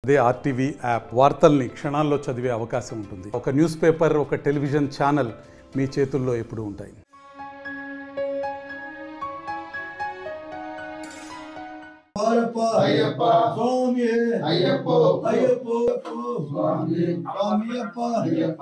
అదే RTV app వార్తల్ని క్షణాల్లో చదివే అవకాశం ఉంటుంది ఒక న్యూస్ పేపర్ ఒక టెలివిజన్ ఛానల్ మీ చేతుల్లో ఎప్పుడూ ఉంటాయి అయ్యప్ప అయ్యప్ప స్వామి అయ్యప్ప అయ్యప్ప స్వామి స్వామి అప్ప అయ్యప్ప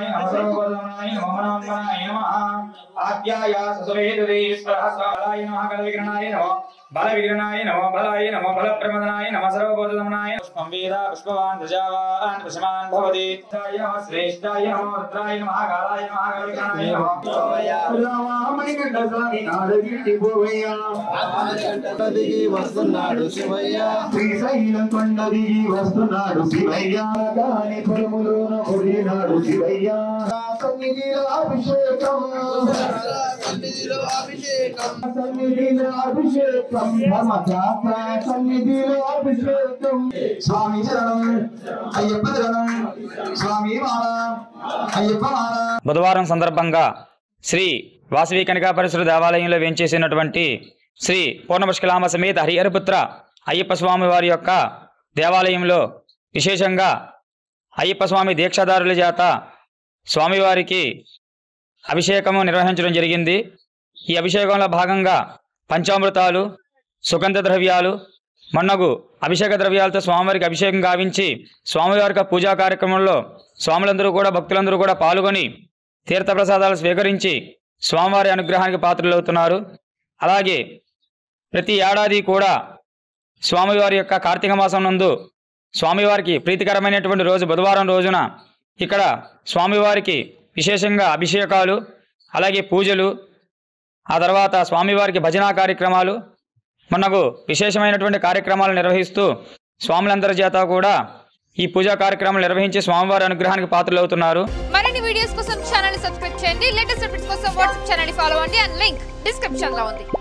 ఆద్యాయ ససురేదురీశ్వరాయ నమ కలవిగ్రహణాయ నమ బల విగ్రహణాయ నమ బలాయ నమ బల ప్రమదనాయ నమ సర్వబోధనమనాయ పుష్పం వేద పుష్పవాన్ ప్రజావాన్ పుష్మాన్ భవతి నమ శ్రేష్ఠాయ నమ రుద్రాయ నమ కాలాయ నమ కలవిగ్రహణాయ నమ రామమణికంఠ స్వామి నాడగిట్టి పోవయ్యా దిగి వస్తున్నాడు శివయ్య శ్రీశైలం కొండ దిగి వస్తున్నాడు శివయ్య దాని పొలములోన ముడినాడు శివయ్య సన్నిధిలో అభిషేకం సన్నిధిలో అభిషేకం సన్నిధిలో అభిషేకం ధర్మశాస్త్ర సన్నిధిలో అభిషేకం స్వామి చరణం అయ్యప్ప చరణం స్వామి మాల అయ్యప్ప మాల బుధవారం సందర్భంగా శ్రీ వాసవి కనకాపరిశ్వర దేవాలయంలో వేంచేసినటువంటి శ్రీ పూర్ణపుష్కలామ సమేత హరిహరపుత్ర అయ్యప్ప స్వామి వారి యొక్క దేవాలయంలో విశేషంగా అయ్యప్ప స్వామి దీక్షాదారుల చేత స్వామివారికి అభిషేకము నిర్వహించడం జరిగింది ఈ అభిషేకంలో భాగంగా పంచామృతాలు సుగంధ ద్రవ్యాలు మన్నగు అభిషేక ద్రవ్యాలతో స్వామివారికి అభిషేకం గావించి స్వామివారి యొక్క పూజా కార్యక్రమంలో స్వాములందరూ కూడా భక్తులందరూ కూడా పాల్గొని తీర్థప్రసాదాలు స్వీకరించి స్వామివారి అనుగ్రహానికి పాత్రలవుతున్నారు అలాగే ప్రతి ఏడాది కూడా స్వామివారి యొక్క కార్తీక మాసం నందు స్వామివారికి ప్రీతికరమైనటువంటి రోజు బుధవారం రోజున ఇక్కడ స్వామివారికి విశేషంగా అభిషేకాలు అలాగే పూజలు ఆ తర్వాత స్వామివారికి భజనా కార్యక్రమాలు మనకు విశేషమైనటువంటి కార్యక్రమాలు నిర్వహిస్తూ స్వాములందరి చేత కూడా ఈ పూజా కార్యక్రమాలు నిర్వహించి స్వామివారి అనుగ్రహానికి పాత్రలవుతున్నారు మరిన్ని వీడియోస్ కోసం ఛానల్ సబ్స్క్రైబ్ చేయండి లేటెస్ట్ అప్డేట్స్ కోసం వాట్సాప్ ఛానల్ ఫాలో అవ్వండి అండ్ లింక్ డిస్క్రిప్షన్ లో ఉంది